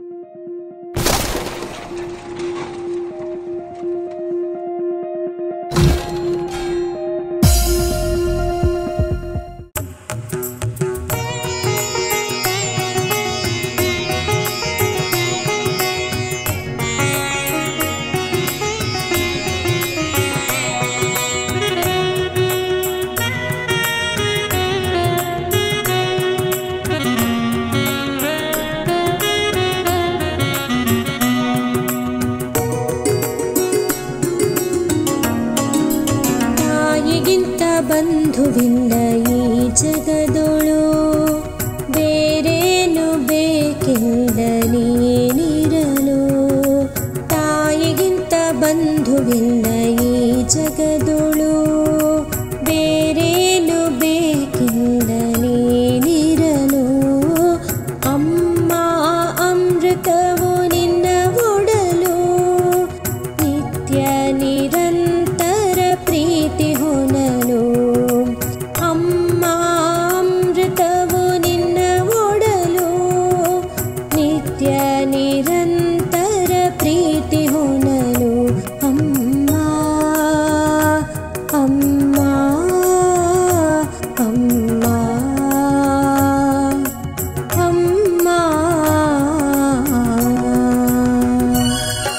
ತಾಯಿಗಿಂತ ಬಂಧುವಿಲ್ಲ ಈ ಜಗದೊಳು ಬೇರೇನು ಬೇಕಿಲ್ಲ ನೀನಿರಲು ತಾಯಿಗಿಂತ ಬಂಧುವಿಲ್ಲ ಈ ಜಗದೊಳು ಬೇರೇನು ಬೇಕಿಲ್ಲ ನೀನಿರಲು ಅಮ್ಮ ಅಮೃತವು ನಿನ್ನ ಒಡಲು ನಿತ್ಯ ನಿರಂತರ ಪ್ರೀತಿ ಹೊನಲು ಅಮ್ಮ ಅಮೃತವು ನಿನ್ನ ಒಡಲು ನಿತ್ಯ ನಿರಂತರ ಪ್ರೀತಿ ಹೊನಲು ಅಮ್ಮ ಅಮ್ಮ ಅಮ್ಮ ಅಮ್ಮ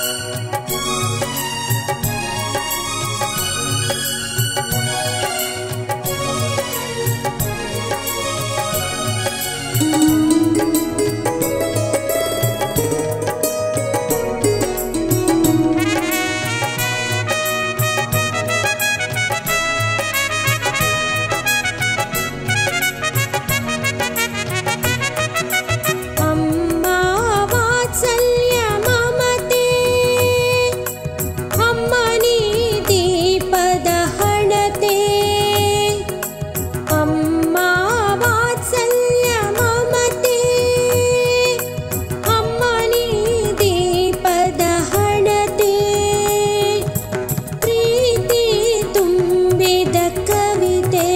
ಅಮ್ಮ ವಾತ್ಸಲ್ಯ ಮಮತೆ ಅಮ್ಮ ನೀ ದೀಪದ ಹಣತೆ ಅಮ್ಮ ವಾತ್ಸಲ್ಯ ಮಮತೆ ಅಮ್ಮ ನೀ ದೀಪದ ಹಣತೆ ಪ್ರೀತಿ ತುಂಬಿದ ಕವಿತೆ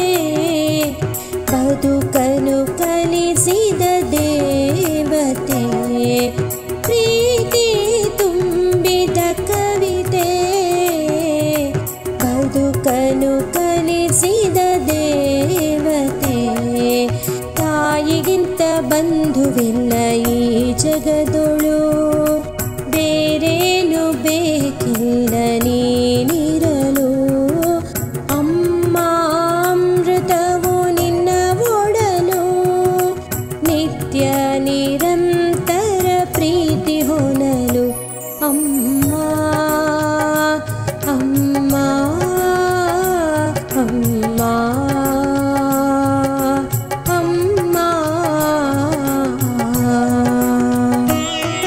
ಬದುಕನು ಕಲಿಸಿದ ದೇವತೆ ಪ್ರೀತಿ ತುಂಬಿದ ಕವಿತೆ ಬದುಕನು ಕಲಿಸಿದ ದೇವತೆ ತಾಯಿಗಿಂತ ಬಂಧುವಿಲ್ಲ ಈ ಜಗದೊಳು ಬೇರೇನು ಬೇಕಿಲ್ಲ ನೀನಿರಲು ಅಮ್ಮ ಅಮೃತವು ನಿನ್ನ ಒಡಲು ನಿತ್ಯ ನಿರಂತರ ಪ್ರೀತಿ ಹೊನಲು ಅಮ್ಮ ಅಮ್ಮ ಅಮ್ಮ ಅಮ್ಮ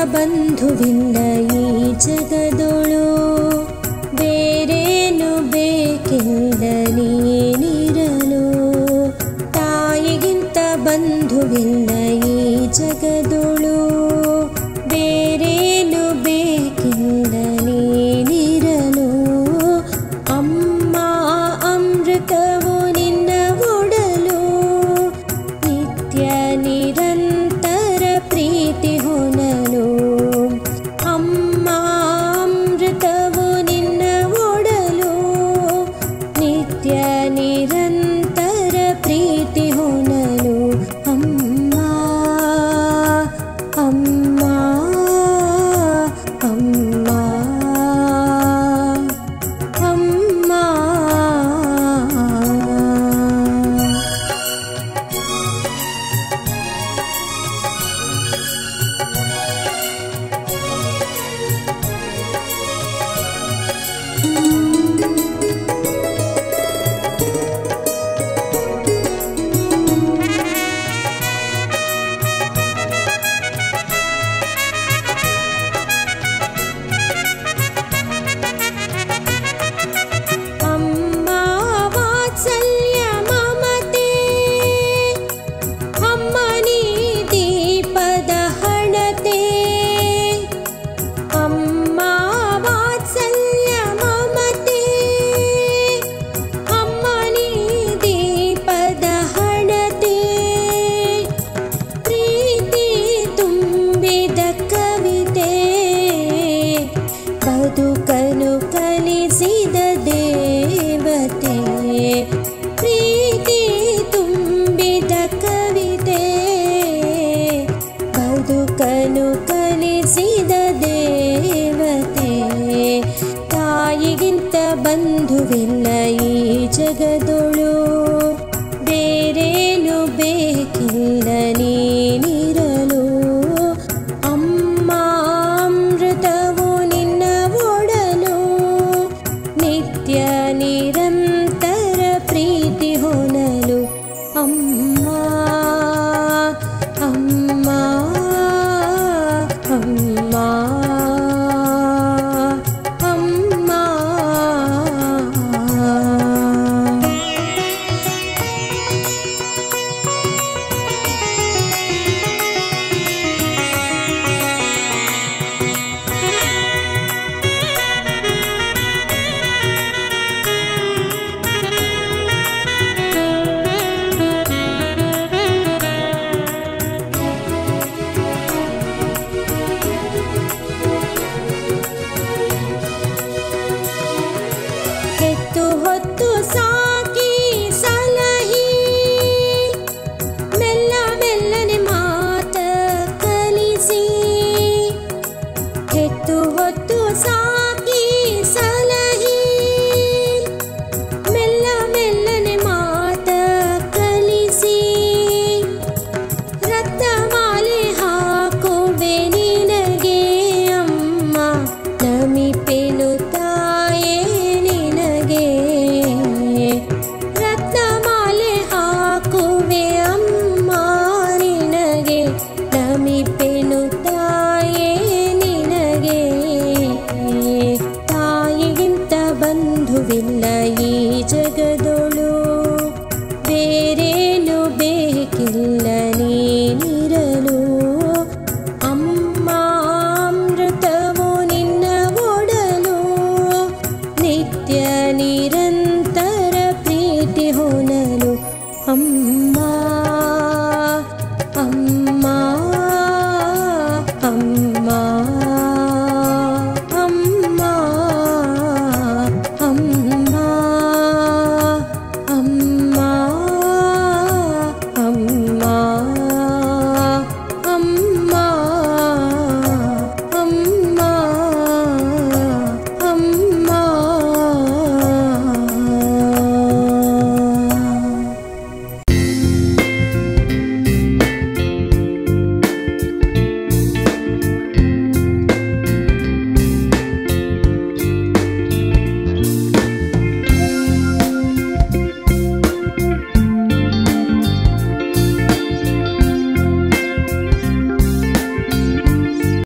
ಬಂಧುವಿಲ್ಲ ಈ ಜಗದೊಳು ಬೇರೇನು ಬೇಕಿಲ್ಲ ನೀನಿರಲು ತಾಯಿಗಿಂತ ಬಂಧುವಿಲ್ಲ ಈ ಜಗದೊಳು ಬೇರೇನು ಬೇಕಿಲ್ಲ ನೀನಿರಲು ಅಮ್ಮ ಅಮೃತವು ನಿನ್ನ ಒಡಲು ನಿತ್ಯ ನಿರಂತರ ಪ್ರೀತಿ ಹೊನಲು ಅಮ್ಮ ಅಮೃತವು ನಿನ್ನ ಒಡಲು ನಿತ್ಯ ನಿರಂತರ ಪ್ರೀತಿ ಹೊನಲು ಅಮ್ಮ ಅಮ್ಮ ಅಮ್ಮ ಅಮ್ಮ ಅಮ್ಮ ವಾತ್ಸಲ್ಯ ಮಮತೆ ಅಮ್ಮ ನೀ ದೀಪದ ಹಣತೆ ಅಮ್ಮ ವಾತ್ಸಲ್ಯ ಮಮತೆ ಅಮ್ಮ ನೀ ದೀಪದ ಹಣತೆ ಪ್ರೀತಿ ತುಂಬಿದ ಕವಿತೆ ಬದುಕನು ಕಲಿಸಿದ ದೇವತೆ ಪ್ರೀತಿ ತುಂಬಿದ ಕವಿತೆ ಬದುಕನು ಕಲಿಸಿದ ದೇವತೆ ತಾಯಿಗಿಂತ ಬಂಧುವಿಲ್ಲ ಈ ಜಗದೊಳು